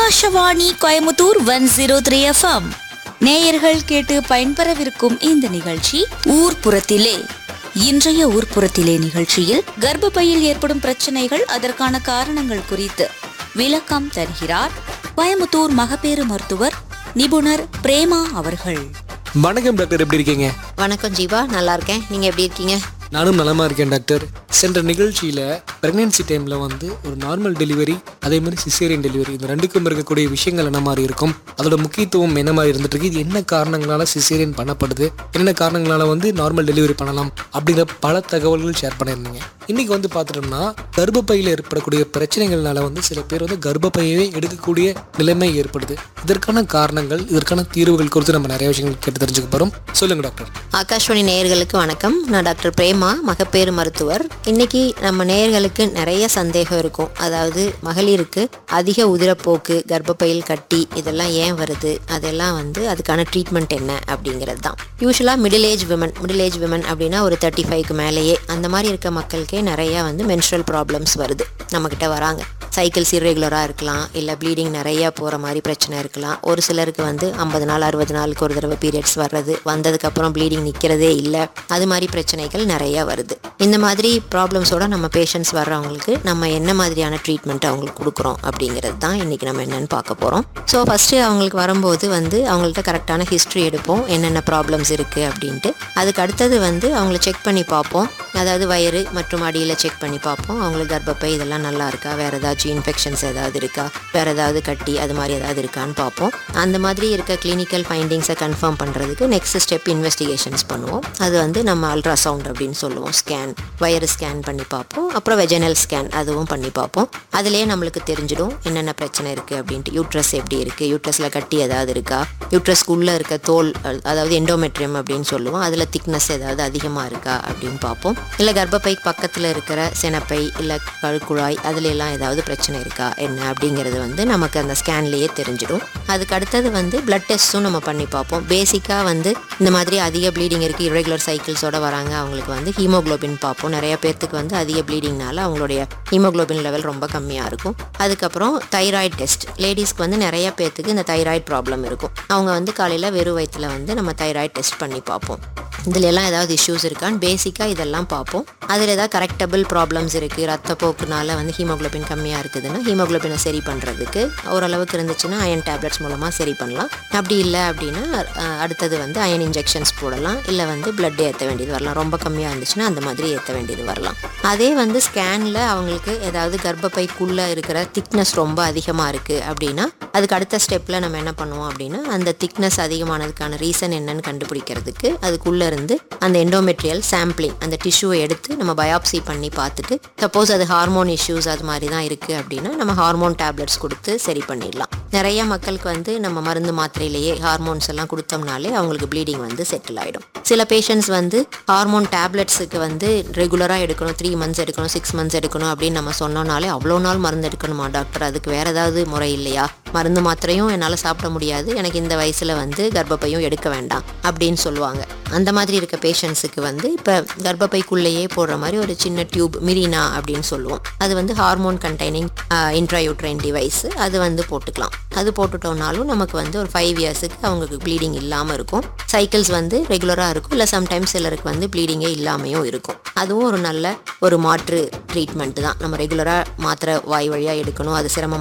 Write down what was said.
Akashvani Coimbatore one zero three FM நேயர்கள் கேட்டு பயன்பெறவிருக்கும் இந்த நிகழ்ச்சி ஊர்ப்புறத்திலே இன்றைய ஊர்ப்புறத்திலே நிகழ்ச்சியில் கர்ப்பப்பையில் ஏற்படும் பிரச்சனைகள் அதற்கான காரணங்கள் குறித்து விளக்கம் தருகிறார் கோயமுத்தூர் மகப்பேறு மருத்துவர் நிபுணர் பிரேமா அவர்கள் வணக்கம் டாக்டர் எப்படி இருக்கீங்க வணக்கம் ஜீவா நல்லா இருக்கேன் நீங்க எப்படி இருக்கீங்க நானும் நலமா இருக்கேன் டாக்டர் சென்ற நிகழ்ச்சியில பிரெக்னன்சி டைம்ல வந்து ஒரு நார்மல் டெலிவரி அதே மாதிரி சிசேரியன் டெலிவரி இந்த ரெண்டுக்கும் இருக்கக்கூடிய விஷயங்கள் என்ன மாதிரி இருக்கும் அதோட முக்கியத்துவம் என்ன மாதிரி இருந்துட்டு இருக்கு இது என்ன காரணங்களால சிசேரியன் பண்ணப்படுது என்னென்ன காரணங்களால வந்து நார்மல் டெலிவரி பண்ணலாம் அப்படிங்கிற பல தகவல்கள் ஷேர் பண்ணியிருந்தீங்க இன்னைக்கு வந்து பார்த்துட்டோம்னா கர்ப்பப்பையில் ஏற்படக்கூடிய பிரச்சனைகள்னால வந்து சில பேர் வந்து கர்ப்பப்பையவே எடுக்கக்கூடிய நிலைமை ஏற்படுது இதற்கான காரணங்கள் இதற்கான தீர்வுகள் குறித்து நம்ம நிறைய விஷயங்கள் கேட்டு தெரிஞ்சுக்க போறோம் சொல்லுங்க டாக்டர் ஆகாஷ்வாணி நேயர்களுக்கு வணக்கம் நான் டாக்டர் பிரேமா மகப்பேறு மருத்துவர் இன்னைக்கு நம்ம நேயர்களுக்கு நிறைய சந்தேகம் இருக்கும் அதாவது மகளிருக்கு அதிக உதிரப்போக்கு கர்ப்பப்பையில் கட்டி இதெல்லாம் ஏன் வருது அதெல்லாம் வந்து அதுக்கான ட்ரீட்மெண்ட் என்ன அப்படிங்கிறது தான் யூஸ்வலாக middle age women middle age women அப்படின்னா ஒரு தேர்ட்டி ஃபைவ்க்கு மேலேயே அந்த மாதிரி இருக்க மக்களுக்கே நிறைய வந்து மென்ஸ்ட்ரல் ப்ராப்ளம்ஸ் வருது நம்மக்கிட்ட வராங்க சைக்கிள்ஸ் இரெகுலராக இருக்கலாம் இல்லை ப்ளீடிங் நிறைய போகிற மாதிரி பிரச்சனை இருக்கலாம் ஒரு சிலருக்கு வந்து ஐம்பது நாள் அறுபது நாளுக்கு ஒரு தடவை பீரியட்ஸ் வர்றது வந்ததுக்கப்புறம் ப்ளீடிங் நிற்கிறதே இல்லை அது மாதிரி பிரச்சனைகள் நிறைய வருது இந்த மாதிரி ப்ராப்ளம்ஸோட நம்ம பேஷண்ட்ஸ் வர்றவங்களுக்கு நம்ம என்ன மாதிரியான ட்ரீட்மெண்ட் அவங்களுக்கு கொடுக்குறோம் அப்படிங்கிறது தான் இன்றைக்கி நம்ம என்னென்னு பார்க்க போகிறோம் ஸோ ஃபஸ்ட்டு அவங்களுக்கு வரும்போது வந்து அவங்கள்ட்ட கரெக்டான ஹிஸ்ட்ரி எடுப்போம் என்னென்ன ப்ராப்ளம்ஸ் இருக்குது அப்படின்ட்டு அதுக்கு அடுத்தது வந்து அவங்கள செக் பண்ணி பார்ப்போம் அதாவது வயிறு மற்றும் அடியில் செக் பண்ணி பார்ப்போம் அவங்களுக்கு கர்ப்பப்பை இதெல்லாம் நல்லா இருக்கா வேறு ஏதாச்சும் இன்ஃபெக்ஷன்ஸ் ஏதாவது இருக்கா வேறு ஏதாவது கட்டி அது மாதிரி ஏதாவது இருக்கான்னு பார்ப்போம் அந்த மாதிரி இருக்க கிளினிக்கல் ஃபைண்டிங்ஸை கன்ஃபார்ம் பண்ணுறதுக்கு நெக்ஸ்ட் ஸ்டெப் இன்வெஸ்டிகேஷன்ஸ் பண்ணுவோம் அது வந்து நம்ம அல்ட்ராசவுண்ட் அப்படின்னு சொல்லுவோம் ஸ்கேன் வயிறு ஸ்கேன் பண்ணி பார்ப்போம் அப்புறம் வெஜனல் ஸ்கேன் அதுவும் பண்ணி பார்ப்போம் அதுலேயே நம்மளுக்கு தெரிஞ்சிடும் என்னென்ன பிரச்சனை இருக்குது அப்படின்ட்டு யூட்ரஸ் எப்படி இருக்குது யூட்ரஸில் கட்டி ஏதாவது இருக்கா யூட்ரஸ்க்குள்ளே இருக்க தோல் அ- அதாவது எண்டோமெட்ரியம் அப்படின்னு சொல்லுவோம் அதில் திக்னஸ் ஏதாவது அதிகமாக இருக்கா அப்படின்னு பார்ப்போம் இல்லை கர்ப்பப்பை பக்கத்தில் இருக்கிற சினப்பை இல்லை கழுக்குழாய் அதுல எல்லாம் ஏதாவது பிரச்சனை இருக்கா என்ன அப்படிங்கிறது வந்து நமக்கு அந்த ஸ்கேன்லேயே தெரிஞ்சிடும் அதுக்கு அடுத்தது வந்து பிளட் டெஸ்ட்டும் நம்ம பண்ணி பார்ப்போம் பேசிக்காக வந்து இந்த மாதிரி அதிக ப்ளீடிங் இருக்குது irregular சைக்கிள்ஸோட வராங்க அவங்களுக்கு வந்து ஹீமோகுளோபின் பார்ப்போம் நிறைய பேர்த்துக்கு வந்து அதிக ப்ளீடிங்னால அவங்களுடைய ஹீமோகுளோபின் லெவல் ரொம்ப கம்மியாக இருக்கும் அதுக்கப்புறம் தைராய்டு டெஸ்ட் லேடிஸ்க்கு வந்து நிறைய பேர்த்துக்கு இந்த தைராய்டு ப்ராப்ளம் இருக்கும் அவங்க வந்து காலையில் வெறும் வயிற்றுல வந்து நம்ம தைராய்டு டெஸ்ட் பண்ணி பார்ப்போம் இதுல எல்லாம் ஏதாவது இஷ்யூஸ் இருக்கான்னு பேசிக்காக இதெல்லாம் பார்ப்போம் அதில் ஏதாவது கரெக்டபிள் ப்ராப்ளம்ஸ் இருக்குது ரத்தப்போக்குனால வந்து ஹீமோகுளோபின் கம்மியாக இருக்குதுன்னா ஹீமோகுளோபினை சரி பண்ணுறதுக்கு ஓரளவுக்கு இருந்துச்சுன்னா அயன் டேப்லெட்ஸ் மூலமாக சரி பண்ணலாம் அப்படி இல்லை அப்படின்னா அஹ், அடுத்தது வந்து அயன் இன்ஜெக்ஷன்ஸ் போடலாம் இல்லை வந்து பிளட் ஏற்ற வேண்டியது வரலாம் ரொம்ப கம்மியாக இருந்துச்சுன்னா அந்த மாதிரி ஏற்ற வேண்டியது வரலாம் அதே வந்து ஸ்கேனில் அவங்களுக்கு ஏதாவது கர்ப்பப்பைக்குள்ளே இருக்கிற திக்னஸ் ரொம்ப அதிகமாக இருக்குது அப்படின்னா அதுக்கு அடுத்த ஸ்டெப்பில் நம்ம என்ன பண்ணுவோம் அப்படின்னா அந்த திக்னஸ் அதிகமானதுக்கான ரீசன் என்னன்னு கண்டுபிடிக்கிறதுக்கு அதுக்குள்ளே இருந்து அந்த எண்டோமெட்ரியல் சாம்பிளிங் அந்த டிஷ்யூவை எடுத்து நம்ம பயாப்சி பண்ணி பார்த்துட்டு சப்போஸ் அது ஹார்மோன் இஷ்யூஸ் அது மாதிரி தான் இருக்குது அப்படின்னா நம்ம ஹார்மோன் டேப்லெட்ஸ் கொடுத்து சரி பண்ணிடலாம் நிறைய மக்களுக்கு வந்து நம்ம மருந்து மாத்திரையிலேயே ஹார்மோன்ஸ் எல்லாம் கொடுத்தோம்னாலே அவங்களுக்கு ப்ளீடிங் வந்து செட்டில் ஆகிடும் சில பேஷண்ட்ஸ் வந்து ஹார்மோன் டேப்லெட்ஸுக்கு வந்து ரெகுலராக எடுக்கணும் த்ரீ மந்த்ஸ் எடுக்கணும் சிக்ஸ் மந்த்ஸ் எடுக்கணும் அப்படின்னு நம்ம சொன்னோம்னாலே அவ்வளோ நாள் மருந்து எடுக்கணுமா டாக்டர் அதுக்கு வேற ஏதாவது முறை இல்லையா மருந்து மாத்திரையும் என்னால் சாப்பிட முடியாது எனக்கு இந்த வயசில் வந்து கர்ப்பப்பையும் எடுக்க வேண்டாம் அப்படின்னு சொல்லுவாங்க அந்த மாதிரி இருக்க பேஷண்ட்ஸுக்கு வந்து இப்போ கர்ப்பப்பைக்குள்ளேயே போடுற மாதிரி ஒரு சின்ன டியூப் மிரினா அப்படின்னு சொல்லுவோம் அது வந்து ஹார்மோன் கண்டைனிங் இன்ட்ராயூட்ரைன் டிவைஸ் அது வந்து போட்டுக்கலாம் அது போட்டுட்டோம்னாலும் நமக்கு வந்து ஒரு ஃபைவ் இயர்ஸுக்கு அவங்களுக்கு ப்ளீடிங் இல்லாமல் இருக்கும் சைக்கிள்ஸ் வந்து ரெகுலராக இருக்கும் இல்லை சம்டைம்ஸ் சிலருக்கு வந்து ப்ளீடிங்கே இல்லாமையும் இருக்கும் அதுவும் ஒரு நல்ல ஒரு மாற்று ட்ரீட்மெண்ட் தான் நம்ம ரெகுலராக மாத்திரை வாய் வழியாக எடுக்கணும் அது சிரமம்